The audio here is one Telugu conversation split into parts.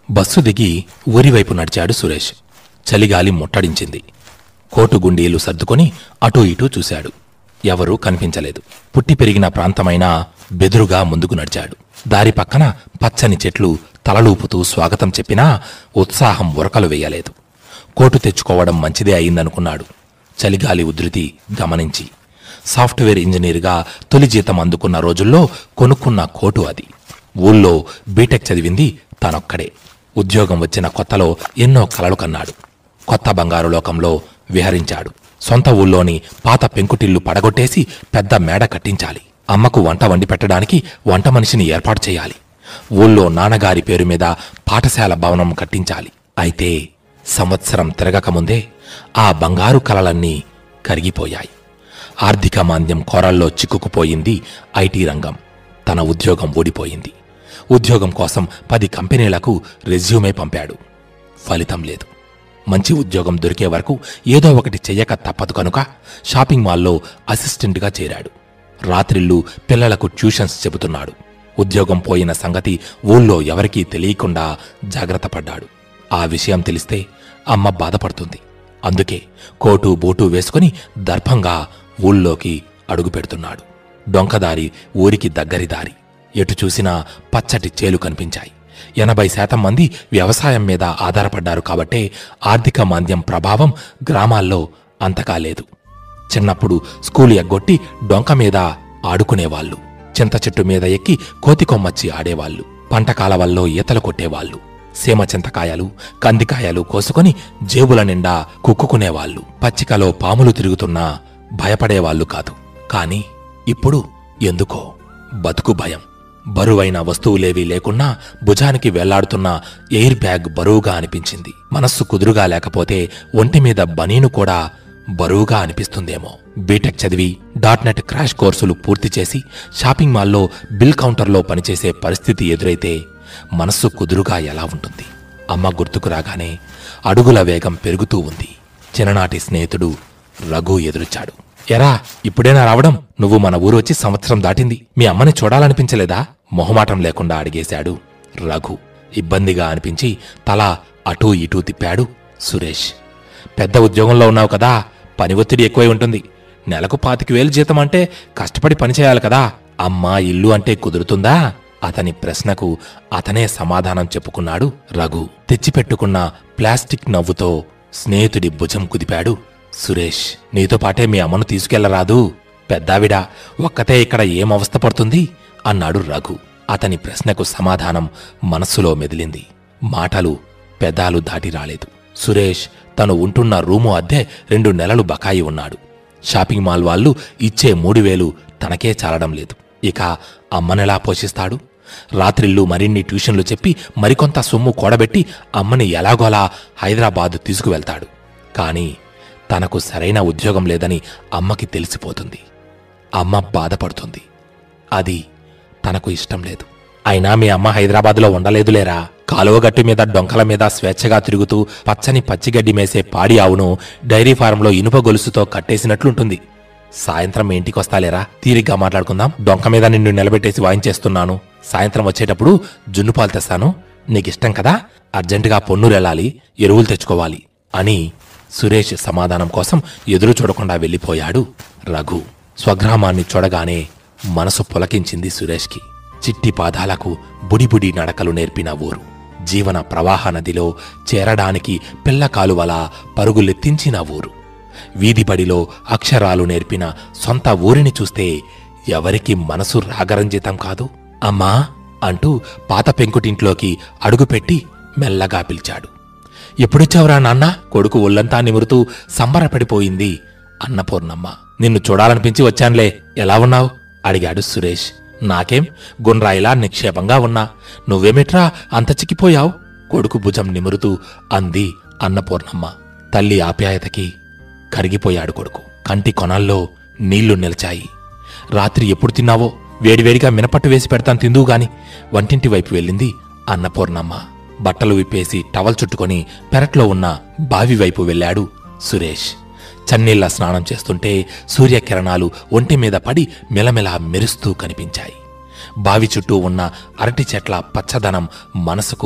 బస్సు దిగి ఊరివైపు నడిచాడు సురేష్ చలిగాలి ముట్టడించింది కోటు గుండీలు సర్దుకొని అటూ ఇటూ చూశాడు ఎవరూ కనిపించలేదు పుట్టి పెరిగిన ప్రాంతమైన బెదురుగా ముందుకు నడిచాడు దారి పక్కన పచ్చని చెట్లు తలలూపుతూ స్వాగతం చెప్పినా ఉత్సాహం ఉరకలు వేయలేదు కోటు తెచ్చుకోవడం మంచిదే అయిందనుకున్నాడు చలిగాలి ఉధృతి గమనించి సాఫ్ట్వేర్ ఇంజనీర్గా తొలి జీతం అందుకున్న రోజుల్లో కొనుక్కున్న కోటు అది ఊళ్ళో బీటెక్ చదివింది తనొక్కడే ఉద్యోగం వచ్చిన కొత్తలో ఎన్నో కలలు కన్నాడు కొత్త బంగారు లోకంలో విహరించాడు సొంత ఊళ్ళోని పాత పెంకుటిల్లు పడగొట్టేసి పెద్ద మేడ కట్టించాలి అమ్మకు వంట వండి పెట్టడానికి వంట మనిషిని ఏర్పాటు చేయాలి ఊళ్ళో నాన్నగారి పేరు మీద పాఠశాల భవనం కట్టించాలి అయితే సంవత్సరం తిరగకముందే ఆ బంగారు కలలన్నీ కరిగిపోయాయి ఆర్థిక మాంద్యం కోరల్లో చిక్కుకుపోయింది ఐటీ రంగం తన ఉద్యోగం ఊడిపోయింది ఉద్యోగం కోసం పది కంపెనీలకు రెజ్యూమే పంపాడు ఫలితం లేదు మంచి ఉద్యోగం దొరికే వరకు ఏదో ఒకటి చెయ్యక తప్పదు కనుక షాపింగ్ మాల్లో అసిస్టెంట్గా చేరాడు రాత్రిళ్ళు పిల్లలకు ట్యూషన్స్ చెబుతున్నాడు ఉద్యోగం పోయిన సంగతి ఊళ్ళో ఎవరికీ తెలియకుండా జాగ్రత్త పడ్డాడు ఆ విషయం తెలిస్తే అమ్మ బాధపడుతుంది అందుకే కోటు బోటు వేసుకుని దర్భంగా ఊళ్ళోకి అడుగు పెడుతున్నాడు డొంకదారి ఊరికి దగ్గరి దారి ఎటు చూసినా పచ్చటి చేలు కనిపించాయి ఎనభై శాతం మంది వ్యవసాయం మీద ఆధారపడ్డారు కాబట్టే ఆర్థిక మాంద్యం ప్రభావం గ్రామాల్లో అంతగా లేదు చిన్నప్పుడు స్కూలు ఎగ్గొట్టి డొంక మీద ఆడుకునేవాళ్లు చింత చెట్టు మీద ఎక్కి కోతి కొమ్మచ్చి ఆడేవాళ్లు పంట కాలవల్లో ఈతలు కొట్టేవాళ్లు సీమ చింతకాయలు కందికాయలు కోసుకొని జేబుల నిండా కుక్కుకునేవాళ్లు పచ్చికలో పాములు తిరుగుతున్నా భయపడేవాళ్లు కాదు కాని ఇప్పుడు ఎందుకో బతుకు భయం బరువైన వస్తువులేవీ లేకున్నా భుజానికి వెళ్లాడుతున్న ఎయిర్ బ్యాగ్ బరువుగా అనిపించింది మనస్సు కుదురుగా లేకపోతే ఒంటి మీద బనీను కూడా బరువుగా అనిపిస్తుందేమో బీటెక్ చదివి డాట్ నెట్ క్రాష్ కోర్సులు పూర్తి చేసి షాపింగ్ మాల్లో బిల్ కౌంటర్లో పనిచేసే పరిస్థితి ఎదురైతే మనస్సు కుదురుగా ఎలా ఉంటుంది అమ్మ గుర్తుకు రాగానే అడుగుల వేగం పెరుగుతూ ఉంది చిన్ననాటి స్నేహితుడు రఘు ఎదురొచ్చాడు ఎరా ఇప్పుడేనా రావడం నువ్వు మన ఊరు వచ్చి సంవత్సరం దాటింది మీ అమ్మని చూడాలనిపించలేదా మొహమాటం లేకుండా అడిగేశాడు రఘు ఇబ్బందిగా అనిపించి తల అటూ ఇటూ తిప్పాడు సురేష్ పెద్ద ఉద్యోగంలో ఉన్నావు కదా పని ఒత్తిడి ఎక్కువై ఉంటుంది నెలకు పాతిక వేలు జీతం అంటే కష్టపడి పని చేయాలి కదా అమ్మా ఇల్లు అంటే కుదురుతుందా అతని ప్రశ్నకు అతనే సమాధానం చెప్పుకున్నాడు రఘు తెచ్చిపెట్టుకున్న ప్లాస్టిక్ నవ్వుతో స్నేహితుడి భుజం కుదిపాడు సురేష్ నీతో పాటే మీ అమ్మను తీసుకెళ్లరాదు పెద్దావిడ ఒక్కతే ఇక్కడ ఏం అవస్థ పడుతుంది అన్నాడు రఘు అతని ప్రశ్నకు సమాధానం మనస్సులో మెదిలింది మాటలు పెదాలు దాటి రాలేదు సురేష్ తను ఉంటున్న రూము అద్దె రెండు నెలలు బకాయి ఉన్నాడు షాపింగ్ మాల్ వాళ్ళు ఇచ్చే మూడు వేలు తనకే చాలడం లేదు ఇక అమ్మనెలా పోషిస్తాడు రాత్రిళ్ళు మరిన్ని ట్యూషన్లు చెప్పి మరికొంత సొమ్ము కూడబెట్టి అమ్మని ఎలాగోలా హైదరాబాద్ తీసుకువెళ్తాడు కాని తనకు సరైన ఉద్యోగం లేదని అమ్మకి తెలిసిపోతుంది అమ్మ బాధపడుతుంది అది తనకు ఇష్టం లేదు అయినా మీ అమ్మ హైదరాబాద్లో ఉండలేదులేరా కాలువగట్టు మీద డొంకల మీద స్వేచ్ఛగా తిరుగుతూ పచ్చని పచ్చిగడ్డి మేసే పాడి ఆవును డైరీ ఫారంలో ఇనుప గొలుసుతో కట్టేసినట్లుంటుంది సాయంత్రం మీ ఇంటికొస్తాలేరా తీరిగ్గా మాట్లాడుకుందాం డొంక మీద నిన్ను నిలబెట్టేసి వాయించేస్తున్నాను సాయంత్రం వచ్చేటప్పుడు జున్ను పాలు తెస్తాను నీకిష్టం కదా అర్జెంటుగా పొన్నూరెళ్ళాలి ఎరువులు తెచ్చుకోవాలి అని సురేష్ సమాధానం కోసం ఎదురు చూడకుండా వెళ్ళిపోయాడు రఘు స్వగ్రామాన్ని చూడగానే మనసు పులకించింది సురేష్కి చిట్టి పాదాలకు బుడిబుడి నడకలు నేర్పిన ఊరు జీవన ప్రవాహ నదిలో చేరడానికి పిల్ల కాలువలా పరుగులెత్తించిన ఊరు వీధిబడిలో అక్షరాలు నేర్పిన సొంత ఊరిని చూస్తే ఎవరికి మనసు రాగరంజితం కాదు అమ్మా అంటూ పాత పెంకుటింట్లోకి అడుగుపెట్టి మెల్లగా పిలిచాడు ఎప్పుడొచ్చావురా నాన్న కొడుకు ఒళ్ళంతా నిమురుతూ సంబరపడిపోయింది అన్నపూర్ణమ్మ నిన్ను చూడాలనిపించి వచ్చానులే ఎలా ఉన్నావు అడిగాడు సురేష్ నాకేం గుండ్రాయిలా నిక్షేపంగా ఉన్నా నువ్వేమిట్రా అంత చిక్కిపోయావు కొడుకు భుజం నిమురుతూ అంది అన్నపూర్ణమ్మ తల్లి ఆప్యాయతకి కరిగిపోయాడు కొడుకు కంటి కొనాల్లో నీళ్లు నిలిచాయి రాత్రి ఎప్పుడు తిన్నావో వేడివేడిగా మినపట్టు వేసి పెడతాను తిందువు గాని వంటింటి వైపు వెళ్ళింది అన్నపూర్ణమ్మ బట్టలు విప్పేసి టవల్ చుట్టుకొని పెరట్లో ఉన్న బావి వైపు వెళ్ళాడు సురేష్ చన్నీళ్ల స్నానం చేస్తుంటే సూర్యకిరణాలు ఒంటి మీద పడి మెలమెలా మెరుస్తూ కనిపించాయి బావి చుట్టూ ఉన్న అరటి చెట్ల పచ్చదనం మనసుకు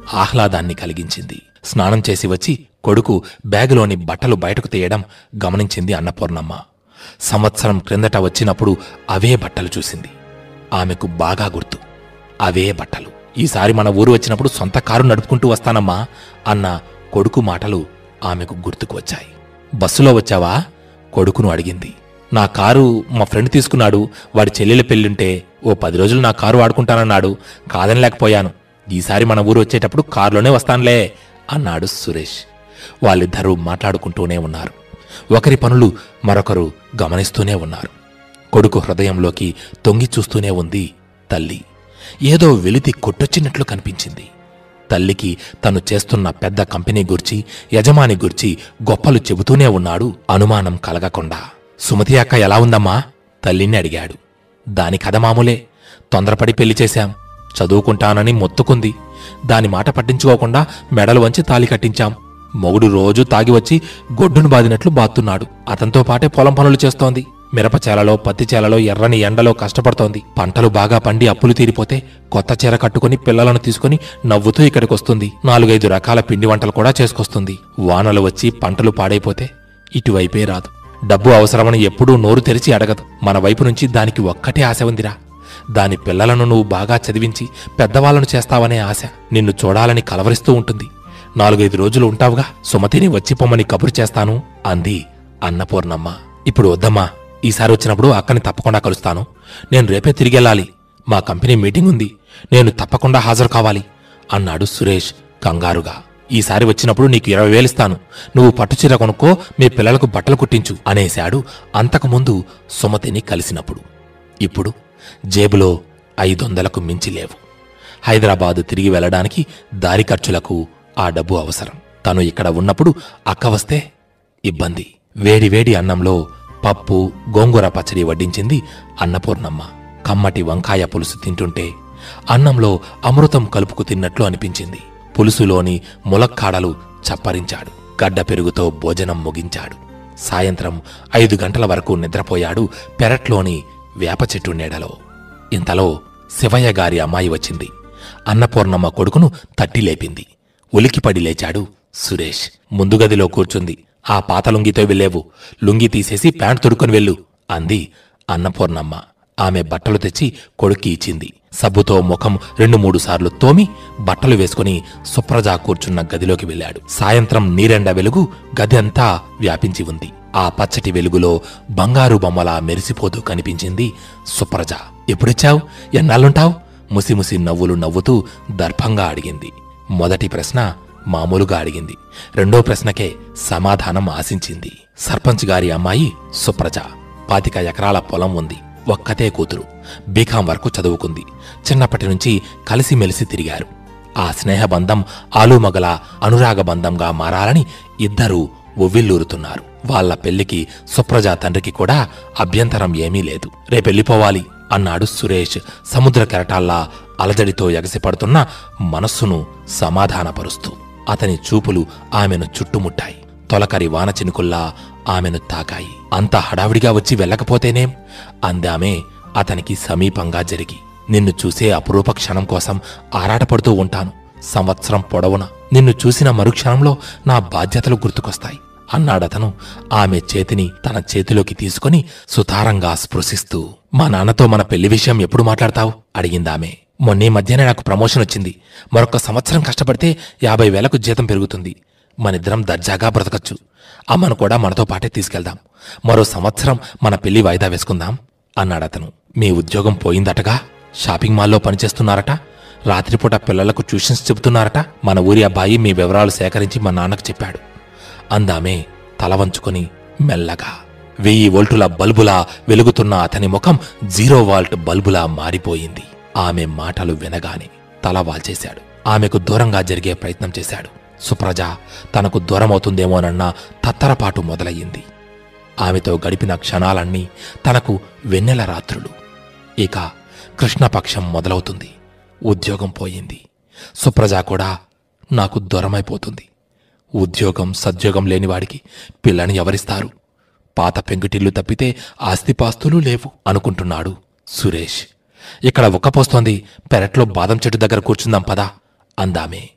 ఆహ్లాదాన్ని కలిగించింది స్నానం చేసి వచ్చి కొడుకు బ్యాగులోని బట్టలు బయటకు తీయడం గమనించింది అన్నపూర్ణమ్మ సంవత్సరం క్రిందట వచ్చినప్పుడు అవే బట్టలు చూసింది ఆమెకు బాగా గుర్తు అవే బట్టలు ఈసారి మన ఊరు వచ్చినప్పుడు సొంత కారు నడుపుకుంటూ వస్తానమ్మా అన్న కొడుకు మాటలు ఆమెకు గుర్తుకు వచ్చాయి బస్సులో వచ్చావా కొడుకును అడిగింది నా కారు మా ఫ్రెండ్ తీసుకున్నాడు వాడి చెల్లెల పెళ్ళుంటే ఓ పది రోజులు నా కారు వాడుకుంటానన్నాడు కాదని లేకపోయాను ఈసారి మన ఊరు వచ్చేటప్పుడు కారులోనే వస్తానులే అన్నాడు సురేష్ వాళ్ళిద్దరూ మాట్లాడుకుంటూనే ఉన్నారు ఒకరి పనులు మరొకరు గమనిస్తూనే ఉన్నారు కొడుకు హృదయంలోకి తొంగి చూస్తూనే ఉంది తల్లి ఏదో వెలితి కొట్టొచ్చినట్లు కనిపించింది తల్లికి తను చేస్తున్న పెద్ద కంపెనీ గురించి యజమాని గురించి గొప్పలు చెబుతూనే ఉన్నాడు అనుమానం కలగకుండా సుమతి అక్క ఎలా ఉందమ్మా తల్లిని అడిగాడు దాని కథ మామూలే తొందరపడి పెళ్లి చేశాం చదువుకుంటానని మొత్తుకుంది దాని మాట పట్టించుకోకుండా మెడలు వంచి తాలి కట్టించాం మొగుడు రోజు తాగి వచ్చి గొడ్డును బాదినట్లు బాతున్నాడు అతనితో పాటే పొలం పనులు చేస్తోంది మిరప చేలలో పత్తి చేలలో ఎర్రని ఎండలో కష్టపడుతోంది పంటలు బాగా పండి అప్పులు తీరిపోతే కొత్త చీర కట్టుకుని పిల్లలను తీసుకుని నవ్వుతూ ఇక్కడికొస్తుంది నాలుగైదు రకాల పిండి వంటలు కూడా చేసుకొస్తుంది వానలు వచ్చి పంటలు పాడైపోతే ఇటువైపే రాదు డబ్బు అవసరమని ఎప్పుడూ నోరు తెరిచి అడగదు మన వైపు నుంచి దానికి ఒక్కటే ఆశ ఉందిరా దాని పిల్లలను నువ్వు బాగా చదివించి పెద్దవాళ్లను చేస్తావనే ఆశ నిన్ను చూడాలని కలవరిస్తూ ఉంటుంది నాలుగైదు రోజులు ఉంటావుగా సుమతిని వచ్చి పొమ్మని కబురు చేస్తాను అంది అన్నపూర్ణమ్మ ఇప్పుడు వద్దమ్మా ఈసారి వచ్చినప్పుడు అక్కని తప్పకుండా కలుస్తాను నేను రేపే తిరిగెళ్ళాలి మా కంపెనీ మీటింగ్ ఉంది నేను తప్పకుండా హాజరు కావాలి అన్నాడు సురేష్ కంగారుగా ఈసారి వచ్చినప్పుడు నీకు ఇరవై వేలిస్తాను నువ్వు పట్టుచీర కొనుక్కో మీ పిల్లలకు బట్టలు కుట్టించు అనేశాడు అంతకుముందు సుమతిని కలిసినప్పుడు ఇప్పుడు జేబులో ఐదొందలకు మించి లేవు హైదరాబాదు తిరిగి వెళ్ళడానికి దారి ఖర్చులకు ఆ డబ్బు అవసరం తను ఇక్కడ ఉన్నప్పుడు అక్క వస్తే ఇబ్బంది వేడివేడి అన్నంలో పప్పు గోంగూర పచ్చడి వడ్డించింది అన్నపూర్ణమ్మ కమ్మటి వంకాయ పులుసు తింటుంటే అన్నంలో అమృతం కలుపుకు తిన్నట్లు అనిపించింది పులుసులోని ములక్కాడలు చప్పరించాడు గడ్డ పెరుగుతో భోజనం ముగించాడు సాయంత్రం ఐదు గంటల వరకు నిద్రపోయాడు పెరట్లోని వేప చెట్టు నీడలో ఇంతలో శివయ్య గారి అమ్మాయి వచ్చింది అన్నపూర్ణమ్మ కొడుకును తట్టి లేపింది ఉలికిపడి లేచాడు సురేష్ ముందు గదిలో కూర్చుంది ఆ పాత లుంగితో వెళ్ళేవు లుంగి తీసేసి ప్యాంట్ తొడుక్కొని వెళ్ళు అంది అన్నపూర్ణమ్మ ఆమె బట్టలు తెచ్చి కొడుక్కి ఇచ్చింది సబ్బుతో ముఖం రెండు మూడు సార్లు తోమి బట్టలు వేసుకుని సుప్రజ కూర్చున్న గదిలోకి వెళ్ళాడు సాయంత్రం నీరెండ వెలుగు గది అంతా వ్యాపించి ఉంది ఆ పచ్చటి వెలుగులో బంగారు బొమ్మలా మెరిసిపోతూ కనిపించింది సుప్రజ ఎప్పుడొచ్చావు ఎన్నాళ్ళుంటావు ముసిముసి నవ్వులు నవ్వుతూ దర్భంగా అడిగింది మొదటి ప్రశ్న మామూలుగా అడిగింది రెండో ప్రశ్నకే సమాధానం ఆశించింది సర్పంచ్ గారి అమ్మాయి సుప్రజ పాతిక ఎకరాల పొలం ఉంది ఒక్కతే కూతురు బీకాం వరకు చదువుకుంది చిన్నప్పటి నుంచి కలిసిమెలిసి తిరిగారు ఆ స్నేహబంధం ఆలుమగల అనురాగ బంధంగా మారాలని ఇద్దరూ ఉవ్విల్లూరుతున్నారు వాళ్ళ పెళ్లికి సుప్రజ తండ్రికి కూడా అభ్యంతరం ఏమీ లేదు రేపెళ్ళిపోవాలి అన్నాడు సురేష్ సముద్ర కెరటాల్లా అలజడితో ఎగసిపడుతున్న మనస్సును సమాధానపరుస్తూ అతని చూపులు ఆమెను చుట్టుముట్టాయి తొలకరి వాన చినుకుల్లా ఆమెను తాకాయి అంత హడావిడిగా వచ్చి వెళ్ళకపోతేనేం అందామే అతనికి సమీపంగా జరిగి నిన్ను చూసే అపురూప క్షణం కోసం ఆరాటపడుతూ ఉంటాను సంవత్సరం పొడవున నిన్ను చూసిన మరుక్షణంలో నా బాధ్యతలు గుర్తుకొస్తాయి అన్నాడతను ఆమె చేతిని తన చేతిలోకి తీసుకుని సుతారంగా స్పృశిస్తూ మా నాన్నతో మన పెళ్లి విషయం ఎప్పుడు మాట్లాడతావు అడిగిందామె మొన్నీ మధ్యనే నాకు ప్రమోషన్ వచ్చింది మరొక సంవత్సరం కష్టపడితే యాభై వేలకు జీతం పెరుగుతుంది మనిద్దరం దర్జాగా బ్రతకచ్చు అమ్మను కూడా మనతో పాటే తీసుకెళ్దాం మరో సంవత్సరం మన పెళ్లి వాయిదా వేసుకుందాం అన్నాడతను మీ ఉద్యోగం పోయిందటగా షాపింగ్ మాల్లో పనిచేస్తున్నారట రాత్రిపూట పిల్లలకు ట్యూషన్స్ చెబుతున్నారట మన ఊరి అబ్బాయి మీ వివరాలు సేకరించి మా నాన్నకు చెప్పాడు అందామే తల వంచుకొని మెల్లగా వెయ్యి వోల్టుల బల్బులా వెలుగుతున్న అతని ముఖం జీరో వాల్ట్ బల్బులా మారిపోయింది ఆమె మాటలు వినగానే తల వాల్చేశాడు ఆమెకు దూరంగా జరిగే ప్రయత్నం చేశాడు సుప్రజ తనకు దూరమవుతుందేమోనన్న తత్తరపాటు మొదలయ్యింది ఆమెతో గడిపిన క్షణాలన్నీ తనకు వెన్నెల రాత్రులు ఇక కృష్ణపక్షం మొదలవుతుంది ఉద్యోగం పోయింది సుప్రజ కూడా నాకు దూరమైపోతుంది ఉద్యోగం సద్యోగం లేనివాడికి పిల్లని ఎవరిస్తారు పాత పెంకుటిల్లు తప్పితే ఆస్తిపాస్తులు లేవు అనుకుంటున్నాడు సురేష్ ఇక్కడ ఉక్కపోస్తోంది పెరట్లో బాదం చెట్టు దగ్గర కూర్చుందాం పదా అందామే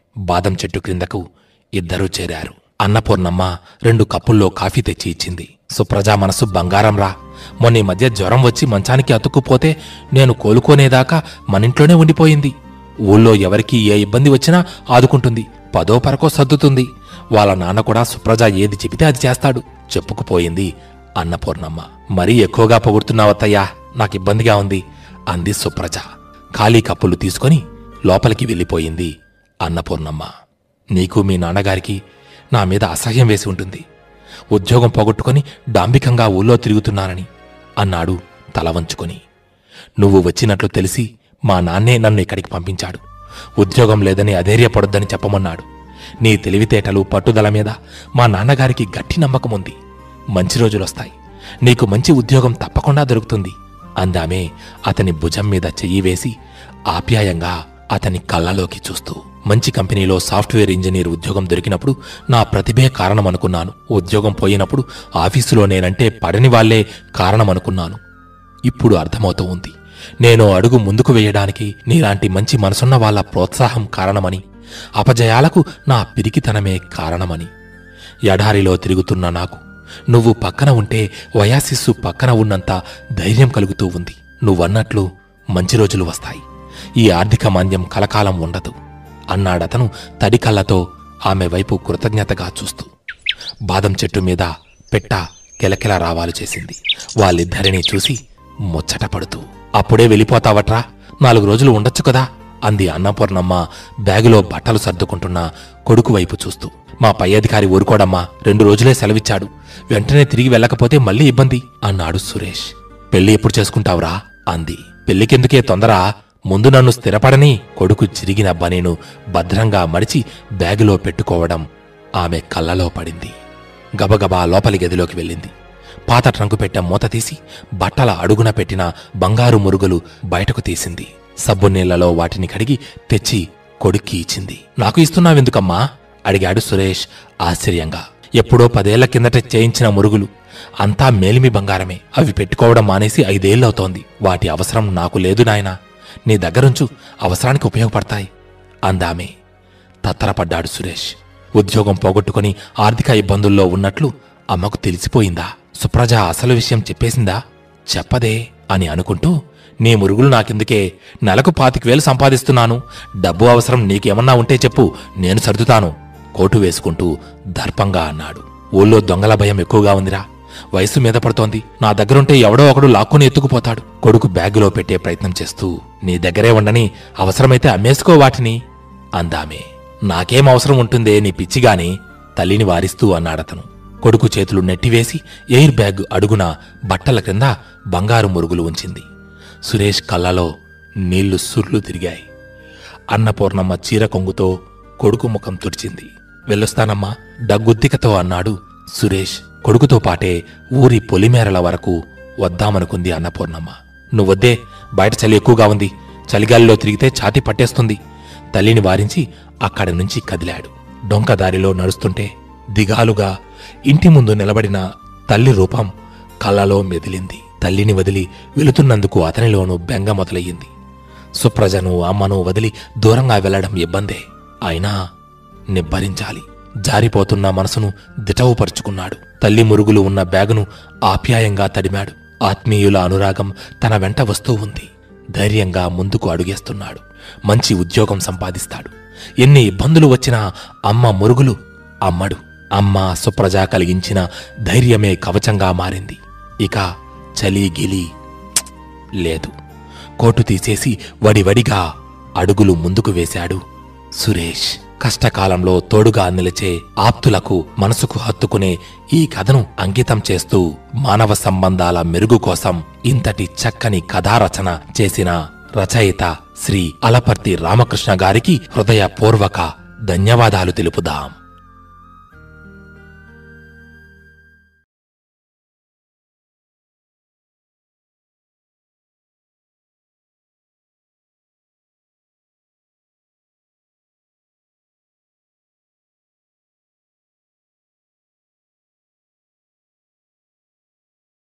బాదం చెట్టు క్రిందకు ఇద్దరూ చేరారు అన్నపూర్ణమ్మ రెండు కప్పుల్లో కాఫీ తెచ్చి ఇచ్చింది సుప్రజ మనసు బంగారంరా మొన్న ఈ మధ్య జ్వరం వచ్చి మంచానికి అతుక్కుపోతే నేను కోలుకోనేదాకా మనింట్లోనే ఉండిపోయింది ఊళ్ళో ఎవరికి ఏ ఇబ్బంది వచ్చినా ఆదుకుంటుంది పదో పరకో సర్దుతుంది వాళ్ళ నాన్న కూడా సుప్రజ ఏది చెబితే అది చేస్తాడు చెప్పుకుపోయింది అన్నపూర్ణమ్మ మరీ ఎక్కువగా పొగుడుతున్నావత్తయ్యా నాకు ఇబ్బందిగా ఉంది అంది సుప్రజ ఖాళీ కప్పులు తీసుకొని లోపలికి వెళ్ళిపోయింది అన్నపూర్ణమ్మ నీకు మీ నాన్నగారికి నా మీద అసహ్యం వేసి ఉంటుంది ఉద్యోగం పోగొట్టుకొని డాంబికంగా ఊళ్ళో తిరుగుతున్నానని అన్నాడు తల వంచుకొని నువ్వు వచ్చినట్లు తెలిసి మా నాన్నే నన్ను ఇక్కడికి పంపించాడు ఉద్యోగం లేదని అధైర్యపడొద్దని చెప్పమన్నాడు నీ తెలివితేటలు పట్టుదల మీద మా నాన్నగారికి గట్టి నమ్మకం ఉంది మంచి రోజులొస్తాయి నీకు మంచి ఉద్యోగం తప్పకుండా దొరుకుతుంది అందామే అతని భుజం మీద చెయ్యి వేసి ఆప్యాయంగా అతని కళ్ళలోకి చూస్తూ మంచి కంపెనీలో సాఫ్ట్వేర్ ఇంజనీర్ ఉద్యోగం దొరికినప్పుడు నా ప్రతిభే కారణమనుకున్నాను ఉద్యోగం పోయినప్పుడు ఆఫీసులో నేనంటే పడని వాళ్లే కారణమనుకున్నాను ఇప్పుడు అర్థమవుతూ ఉంది నేను అడుగు ముందుకు వేయడానికి నీలాంటి మంచి మనసున్న వాళ్ళ ప్రోత్సాహం కారణమని అపజయాలకు నా పిరికితనమే కారణమని ఎడారిలో తిరుగుతున్న నాకు నువ్వు పక్కన ఉంటే వయాసిస్సు పక్కన ఉన్నంత ధైర్యం కలుగుతూ ఉంది నువ్వన్నట్లు మంచి రోజులు వస్తాయి ఈ ఆర్థిక మాంద్యం కలకాలం ఉండదు అన్నాడతను తడి కళ్ళతో ఆమె వైపు కృతజ్ఞతగా చూస్తూ బాదం చెట్టు మీద పెట్ట కెలకెల రావాలు చేసింది వాళ్ళిద్దరినీ చూసి ముచ్చట పడుతూ అప్పుడే వెళ్ళిపోతావట్రా నాలుగు రోజులు ఉండొచ్చు కదా అంది అన్నపూర్ణమ్మ బ్యాగులో బట్టలు సర్దుకుంటున్న కొడుకు వైపు చూస్తూ మా పై అధికారి ఊరుకోడమ్మా రెండు రోజులే సెలవిచ్చాడు వెంటనే తిరిగి వెళ్ళకపోతే మళ్ళీ ఇబ్బంది అన్నాడు సురేష్ పెళ్లి ఎప్పుడు చేసుకుంటావురా అంది పెళ్లికెందుకే తొందర ముందు నన్ను స్థిరపడని కొడుకు చిరిగిన బనీను భద్రంగా మడిచి బ్యాగులో పెట్టుకోవడం ఆమె కళ్ళలో పడింది గబగబా లోపలి గదిలోకి వెళ్ళింది పాత ట్రంకు పెట్టె మూత తీసి బట్టల అడుగున పెట్టిన బంగారు మురుగులు బయటకు తీసింది సబ్బు నీళ్లలో వాటిని కడిగి తెచ్చి కొడుక్కి ఇచ్చింది నాకు ఇస్తున్నావెందుకమ్మా అడిగాడు సురేష్ ఆశ్చర్యంగా ఎప్పుడో పదేళ్ల కిందట చేయించిన మురుగులు అంతా మేలిమి బంగారమే అవి పెట్టుకోవడం మానేసి ఐదేళ్లవుతోంది వాటి అవసరం నాకు లేదు నాయనా నీ దగ్గరుంచు అవసరానికి ఉపయోగపడతాయి అందామే తత్తరపడ్డాడు సురేష్ ఉద్యోగం పోగొట్టుకుని ఆర్థిక ఇబ్బందుల్లో ఉన్నట్లు అమ్మకు తెలిసిపోయిందా సుప్రజ అసలు విషయం చెప్పేసిందా చెప్పదే అని అనుకుంటూ నీ మురుగులు నాకెందుకే నెలకు పాతిక వేలు సంపాదిస్తున్నాను డబ్బు అవసరం నీకేమన్నా ఉంటే చెప్పు నేను సర్దుతాను కోటు వేసుకుంటూ దర్పంగా అన్నాడు ఊళ్ళో దొంగల భయం ఎక్కువగా ఉందిరా వయసు మీద పడుతోంది నా దగ్గరుంటే ఎవడో ఒకడు లాక్కుని ఎత్తుకుపోతాడు కొడుకు బ్యాగులో పెట్టే ప్రయత్నం చేస్తూ నీ దగ్గరే ఉండని అవసరమైతే అమ్మేసుకో వాటిని అందామే నాకేం అవసరం ఉంటుందే నీ పిచ్చిగాని తల్లిని వారిస్తూ అన్నాడతను కొడుకు చేతులు నెట్టివేసి ఎయిర్ బ్యాగ్ అడుగున బట్టల క్రింద బంగారు మురుగులు ఉంచింది సురేష్ కళ్ళలో నీళ్లు సుర్లు తిరిగాయి అన్నపూర్ణమ్మ చీర కొంగుతో కొడుకు ముఖం తుడిచింది వెళ్ళొస్తానమ్మా డగ్గుద్దికతో అన్నాడు సురేష్ కొడుకుతో పాటే ఊరి పొలిమేరల వరకు వద్దామనుకుంది అన్నపూర్ణమ్మ నువ్వొద్దే బయట చలి ఎక్కువగా ఉంది చలిగాలిలో తిరిగితే ఛాతి పట్టేస్తుంది తల్లిని వారించి అక్కడి నుంచి కదిలాడు డొంక దారిలో నడుస్తుంటే దిగాలుగా ఇంటి ముందు నిలబడిన తల్లి రూపం కళ్ళలో మెదిలింది తల్లిని వదిలి వెళుతున్నందుకు అతనిలోనూ బెంగ మొదలయ్యింది సుప్రజను అమ్మను వదిలి దూరంగా వెళ్లడం ఇబ్బందే అయినా నిబ్బరించాలి జారిపోతున్న మనసును దిటవుపరుచుకున్నాడు తల్లి మురుగులు ఉన్న బ్యాగును ఆప్యాయంగా తడిమాడు ఆత్మీయుల అనురాగం తన వెంట వస్తూ ఉంది ధైర్యంగా ముందుకు అడుగేస్తున్నాడు మంచి ఉద్యోగం సంపాదిస్తాడు ఎన్ని ఇబ్బందులు వచ్చినా అమ్మ మురుగులు అమ్మడు అమ్మ సుప్రజ కలిగించిన ధైర్యమే కవచంగా మారింది ఇక చలి గిలి ప్చ్! లేదు కోటు తీసేసి వడివడిగా అడుగులు ముందుకు వేశాడు సురేష్ కష్టకాలంలో తోడుగా నిలిచే ఆప్తులకు మనసుకు హత్తుకునే ఈ కథను అంకితం చేస్తూ మానవ సంబంధాల మెరుగు కోసం ఇంతటి చక్కని కథారచన చేసిన రచయిత శ్రీ అలపర్తి రామకృష్ణ గారికి హృదయపూర్వక ధన్యవాదాలు తెలుపుదాం